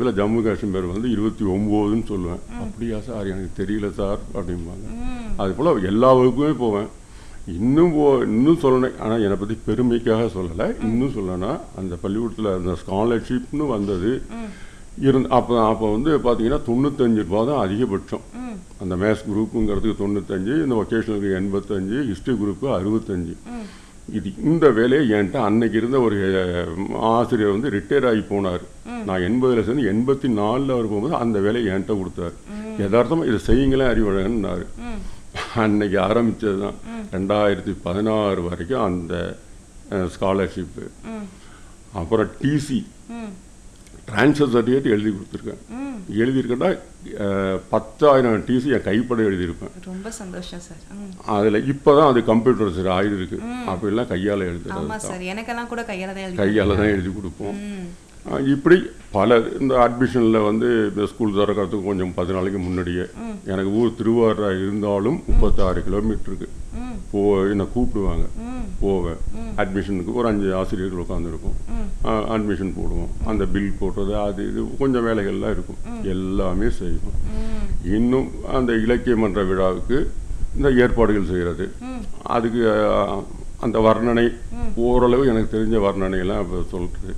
சமீபத்தில் ஜம்மு காஷ்மீர் வந்து இருபத்தி ஒம்போதுன்னு சொல்லுவேன் அப்படியா சார் எனக்கு தெரியல சார் அப்படிம்பாங்க அது போல் எல்லா வகுப்புமே போவேன் இன்னும் போ இன்னும் சொல்லணும் ஆனால் என்னை பற்றி பெருமைக்காக சொல்லலை இன்னும் சொல்லணும்னா அந்த பள்ளிக்கூடத்தில் அந்த ஸ்காலர்ஷிப்னு வந்தது இருந்து அப்போ அப்போ வந்து பார்த்தீங்கன்னா தொண்ணூத்தஞ்சு ரூபா தான் அதிகபட்சம் அந்த மேத்ஸ் குரூப்புங்கிறதுக்கு தொண்ணூத்தஞ்சு இந்த ஒகேஷனலுக்கு எண்பத்தஞ்சு ஹிஸ்ட்ரி குரூப்பு அறுபத்தஞ்சு இது இந்த வேலையை என்கிட்ட அன்னைக்கு இருந்த ஒரு அஹ், ஆசிரியர் வந்து ரிட்டையர் ஆகி போனார் நான் எண்பதுல சேர்ந்து எண்பத்தி நாலில் அவர் போகும்போது அந்த வேலையை என்கிட்ட கொடுத்தாரு யதார்த்தமாக இதை செய்யுங்களேன் அறிவுழகன்னாரு அன்னைக்கு ஆரம்பிச்சது தான் ரெண்டாயிரத்தி பதினாறு வரைக்கும் அந்த ஸ்காலர்ஷிப்பு அப்புறம் டிசி ட்ரான்ஸ்ஃபர் சர்டிஃபிகேட் எழுதி கொடுத்துருக்கேன் எழுதியிருக்கேன்னா அஹ், பத்தாயிரம் டிசி என் கைப்பட எழுதியிருப்பேன் ரொம்ப சந்தோஷம் சார் ம். அதில் இப்போ தான் அது கம்ப்யூட்டர் சார் ஆயிருக்கு அப்படிலாம் கையால் எழுதுறது ஆமா சார் எனக்கெல்லாம் கூட கையால தான் எழுதி கையால் தான் எழுதி கொடுப்போம் அஹ் இப்படி பல இந்த அட்மிஷனில் வந்து இந்த ஸ்கூல் திறக்கிறதுக்கு கொஞ்சம் பத்து நாளைக்கு முன்னாடியே எனக்கு ஊர் திருவாரூரா இருந்தாலும் முப்பத்தாறு கிலோமீட்டருக்கு போ என்னை கூப்பிடுவாங்க போவேன் அட்மிஷனுக்கு ஒரு அஞ்சு ஆசிரியர்கள் உட்காந்துருக்கும் அட்மிஷன் போடுவோம் அந்த பில் போடுறது அது இது கொஞ்சம் வேலைகள்லாம் இருக்கும் எல்லாமே செய்வோம் இன்னும் அந்த இலக்கிய மன்ற விழாவுக்கு இந்த ஏற்பாடுகள் செய்கிறது அதுக்கு அஹ், அந்த வர்ணனை ஓரளவு எனக்கு தெரிஞ்ச வர்ணனையெல்லாம் இப்போ சொல்கிறது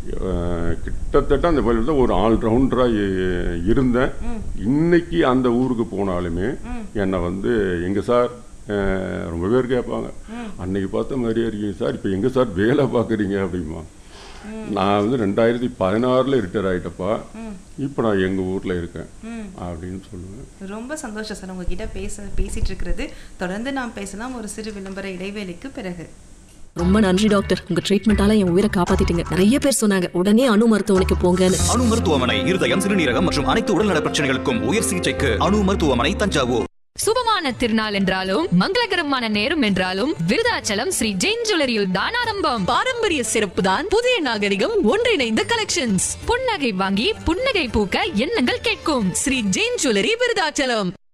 கிட்டத்தட்ட அந்த பள்ளியில் ஒரு ஆல்ரவுண்டராக இருந்தேன் இன்னைக்கு அந்த ஊருக்கு போனாலுமே என்னை வந்து எங்கே சார் அஹ், ரொம்ப பேர் கேட்பாங்க அன்னைக்கு பார்த்த மாதிரியே இருக்கீங்க சார் இப்போ எங்கே சார் வேலை பார்க்குறீங்க அப்படிமா நான் வந்து ரெண்டாயிரத்தி பதினாறில் ரிட்டையர் ஆகிட்டப்பா இப்போ நான் எங்கள் ஊரில் இருக்கேன் அப்படின்னு சொல்லுவேன் ரொம்ப சந்தோஷம் சார் உங்ககிட்ட பேச பேசிட்டு இருக்கிறது தொடர்ந்து நாம் பேசலாம் ஒரு சிறு விளம்பர இடைவேளைக்கு பிறகு ரொம்ப நன்றி டாக்டர் உங்க ட்ரீட்மெண்டால என் உயிரை காப்பாத்திட்டீங்க நிறைய பேர் சொன்னாங்க உடனே அணு மருத்துவமனைக்கு போங்கன்னு அணு மருத்துவமனை இருதயம் சிறுநீரகம் மற்றும் அனைத்து உடல்நல பிரச்சனைகளுக்கும் உயர் சிகிச்சைக்கு அணு மருத்துவமனை தஞ்சாவூர் சுபமான திருநாள் என்றாலும் மங்களகரமான நேரம் என்றாலும் விருதாச்சலம் ஸ்ரீ ஜெயின் ஜுவல்லரியில் தான் ஆரம்பம் பாரம்பரிய சிறப்பு தான் புதிய நாகரிகம் ஒன்றிணைந்த கலெக்ஷன்ஸ் புன்னகை வாங்கி புன்னகை பூக்க எண்ணங்கள் கேட்கும் ஸ்ரீ ஜெயின் ஜுவல்லரி விருதாச்சலம்